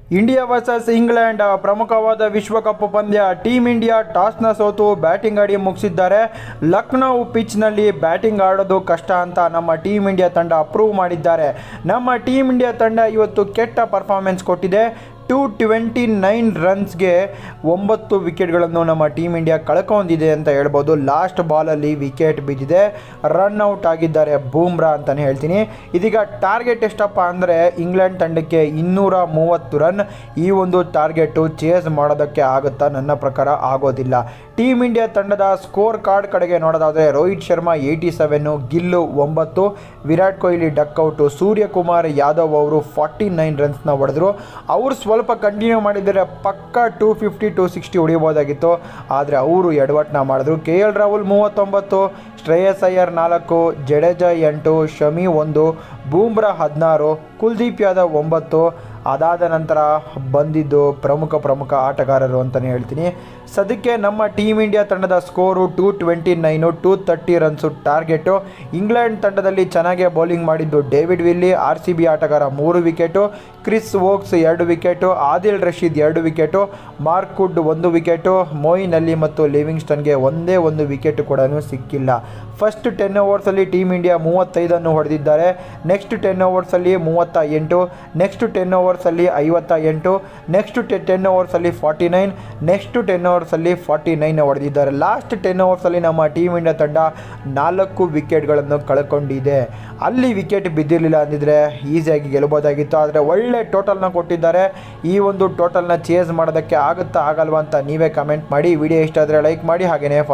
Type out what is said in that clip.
India versus England ಪ್ರಮುಖವಾದ ವಿಶ್ವಕಪ್ ಪಂದ್ಯ ಟೀಮ್ ಇಂಡಿಯಾ ಟಾಸ್ನ ಸೋತು ಬ್ಯಾಟಿಂಗ್ ಆಡಿ ಮುಗಿಸಿದ್ದಾರೆ ಲಕ್ನೌ ಪಿಚ್ನಲ್ಲಿ ಬ್ಯಾಟಿಂಗ್ ಆಡೋದು ಕಷ್ಟ ಅಂತ ನಮ್ಮ ಟೀಮ್ ಇಂಡಿಯಾ ತಂಡ ಅಪ್ರೂವ್ ಮಾಡಿದ್ದಾರೆ ನಮ್ಮ ಟೀಮ್ ಇಂಡಿಯಾ ತಂಡ ಇವತ್ತು ಕೆಟ್ಟ ಪರ್ಫಾರ್ಮೆನ್ಸ್ ಕೊಟ್ಟಿದೆ ಟು ಟ್ವೆಂಟಿ ನೈನ್ ರನ್ಸ್ಗೆ ಒಂಬತ್ತು ವಿಕೆಟ್ಗಳನ್ನು ನಮ್ಮ ಟೀಮ್ ಇಂಡಿಯಾ ಕಳ್ಕೊಂಡಿದೆ ಅಂತ ಹೇಳ್ಬೋದು ಲಾಸ್ಟ್ ಬಾಲಲ್ಲಿ ವಿಕೆಟ್ ಬಿದ್ದಿದೆ ರನ್ ಔಟ್ ಆಗಿದ್ದಾರೆ ಬೂಮ್ರಾ ಅಂತಲೇ ಹೇಳ್ತೀನಿ ಇದೀಗ ಟಾರ್ಗೆಟ್ ಎಷ್ಟಪ್ಪ ಅಂದರೆ ಇಂಗ್ಲೆಂಡ್ ತಂಡಕ್ಕೆ ಇನ್ನೂರ ಮೂವತ್ತು ರನ್ ಈ ಒಂದು ಟಾರ್ಗೆಟು ಚೇಸ್ ಮಾಡೋದಕ್ಕೆ ಆಗುತ್ತಾ ನನ್ನ ಪ್ರಕಾರ ಆಗೋದಿಲ್ಲ ಟೀಮ್ ಇಂಡಿಯಾ ತಂಡದ ಸ್ಕೋರ್ ಕಾರ್ಡ್ ಕಡೆಗೆ ನೋಡೋದಾದರೆ ರೋಹಿತ್ ಶರ್ಮಾ ಏಯ್ಟಿ ಸೆವೆನ್ನು ಗಿಲ್ಲು ಒಂಬತ್ತು ವಿರಾಟ್ ಕೊಹ್ಲಿ ಡಕ್ಔಟು ಸೂರ್ಯಕುಮಾರ್ ಯಾದವ್ ಅವರು ಫಾರ್ಟಿ ನೈನ್ ರನ್ಸ್ನ ಹೊಡೆದ್ರು ಅವರು ಸ್ವಲ್ಪ ಕಂಟಿನ್ಯೂ ಮಾಡಿದರೆ ಪಕ್ಕ ಟೂ ಫಿಫ್ಟಿ ಟು ಸಿಕ್ಸ್ಟಿ ಹೊಡಿಬೋದಾಗಿತ್ತು ಆದರೆ ಅವರು ಎಡವಟ್ನ ಮಾಡಿದ್ರು ಕೆ ಎಲ್ ರಾಹುಲ್ ಮೂವತ್ತೊಂಬತ್ತು ಶ್ರೇಯಸ್ ಅಯ್ಯರ್ ನಾಲ್ಕು ಜಡೇಜಾ ಎಂಟು ಶಮಿ ಒಂದು ಬೂಮ್ರಾ ಹದಿನಾರು ಕುಲ್ದೀಪ್ ಯಾದವ್ ಒಂಬತ್ತು ಅದಾದ ನಂತರ ಬಂದಿದ್ದು ಪ್ರಮುಖ ಪ್ರಮುಖ ಆಟಗಾರರು ಅಂತಲೇ ಹೇಳ್ತೀನಿ ಸದ್ಯಕ್ಕೆ ನಮ್ಮ ಟೀಮ್ ಇಂಡಿಯಾ ತಂಡದ score two twenty nine two thirty runs target England ತಂಡದಲ್ಲಿ ಚೆನ್ನಾಗೇ ಬೌಲಿಂಗ್ ಮಾಡಿದ್ದು David Willey R C B ಆಟಗಾರ ಮೂರು ವಿಕೆಟು ಕ್ರಿಸ್ ವೋಕ್ಸ್ ಎರಡು ವಿಕೆಟು ಆದಿಲ್ ರಶೀದ್ ಎರಡು ವಿಕೆಟು ಮಾರ್ಕ್ ವುಡ್ ಒಂದು ವಿಕೆಟು ಮೋಯಿನ್ ಅಲಿ ಮತ್ತು ಲಿವಿಂಗ್ಸ್ಟನ್ಗೆ ಒಂದೇ ಒಂದು ವಿಕೆಟ್ ಕೂಡ ಸಿಕ್ಕಿಲ್ಲ ಫಸ್ಟ್ ಟೆನ್ ಓವರ್ಸಲ್ಲಿ ಟೀಮ್ ಇಂಡಿಯಾ ಮೂವತ್ತೈದನ್ನು ಹೊಡೆದಿದ್ದಾರೆ ನೆಕ್ಸ್ಟ್ ಟೆನ್ ಓವರ್ಸಲ್ಲಿ ಮೂವತ್ತ ಎಂಟು ನೆಕ್ಸ್ಟ್ ಟೆನ್ ಓವರ್ಸಲ್ಲಿ ಐವತ್ತ ಎಂಟು ನೆಕ್ಸ್ಟ್ ಟೆನ್ ಓವರ್ಸಲ್ಲಿ ಫಾರ್ಟಿ ನೈನ್ ನೆಕ್ಸ್ಟ್ ಟೆನ್ ಓವರ್ಸಲ್ಲಿ ಫಾರ್ಟಿ ನೈನ್ ಹೊಡೆದಿದ್ದಾರೆ ಲಾಸ್ಟ್ ಟೆನ್ ಓವರ್ಸಲ್ಲಿ ನಮ್ಮ ಟೀಮ್ ಇಂಡಿಯಾ ತಂಡ ನಾಲ್ಕು ವಿಕೆಟ್ಗಳನ್ನು ಕಳ್ಕೊಂಡಿದೆ ಅಲ್ಲಿ ವಿಕೆಟ್ ಬಿದ್ದಿರಲಿಲ್ಲ ಅಂದಿದ್ರೆ ಈಸಿಯಾಗಿ ಗೆಲ್ಬೋದಾಗಿತ್ತು ಆದರೆ ಒಳ್ಳೆ ಟೋಟಲ್ನ ಕೊಟ್ಟಿದ್ದಾರೆ ಈ ಒಂದು ಟೋಟಲ್ನ ಚೇಸ್ ಮಾಡೋದಕ್ಕೆ ಆಗುತ್ತಾ ಆಗಲ್ವಾ ಅಂತ ನೀವೇ ಕಮೆಂಟ್ ಮಾಡಿ ವಿಡಿಯೋ ಇಷ್ಟ ಆದರೆ ಲೈಕ್ ಮಾಡಿ ಹಾಗೆಯೇ